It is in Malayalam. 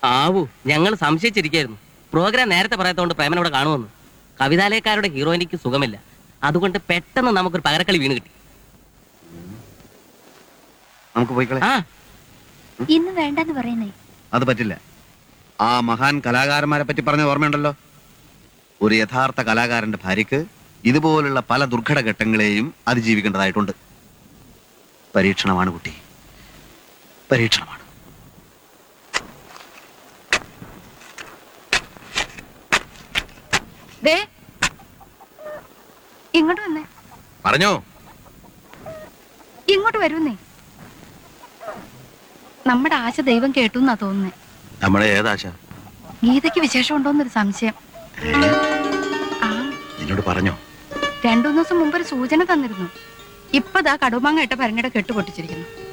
ആവൂ ഞങ്ങൾ സംശയിച്ചിരിക്കായിരുന്നു പ്രോഗ്രാം നേരത്തെ പറയാത്തതുകൊണ്ട് പ്രേമൻ ഇവിടെ കാണുമെന്ന് കവിതാലയക്കാരുടെ ഹീറോയിനിക്ക് സുഖമില്ല അതുകൊണ്ട് പെട്ടെന്ന് നമുക്കൊരു പകരക്കളി വീണ് കിട്ടി നമുക്ക് പോയിക്കളെ ആ ഇന്ന് വേണ്ടെന്ന് പറയുന്നേ അത് പറ്റില്ല ആ മഹാൻ കലാകാരന്മാരെ പറ്റി പറഞ്ഞ ഓർമ്മയുണ്ടല്ലോ ഒരു യഥാർത്ഥ കലാകാരന്റെ ഭാര്യക്ക് ഇതുപോലുള്ള പല ദുർഘട ഘട്ടങ്ങളെയും അതിജീവിക്കേണ്ടതായിട്ടുണ്ട് പരീക്ഷണമാണ് കുട്ടി പരീക്ഷണമാണ് ദേ ഇങ്ങോട്ട് വന്നേ പറഞ്ഞോ ഇങ്ങോട്ട് വരുന്നേ നമ്മുടെ ആശ ദൈവം കേട്ടു എന്നാ തോന്നുന്നേ നമ്മുടെ ഏതാശ ഗീതയ്ക്ക് വിശേഷം ഉണ്ടോന്നൊരു സംശയം ആ നിന്നോട് പറഞ്ഞോ രണ്ടു ദിവസം മുമ്പ് ഒരു സൂചന തന്നിരുന്നു ഇപ്പതാ കടുമാങ്ങ ഇട്ട ഭരണിയുടെ കെട്ട് പൊട്ടിച്ചിരിക്കുന്നു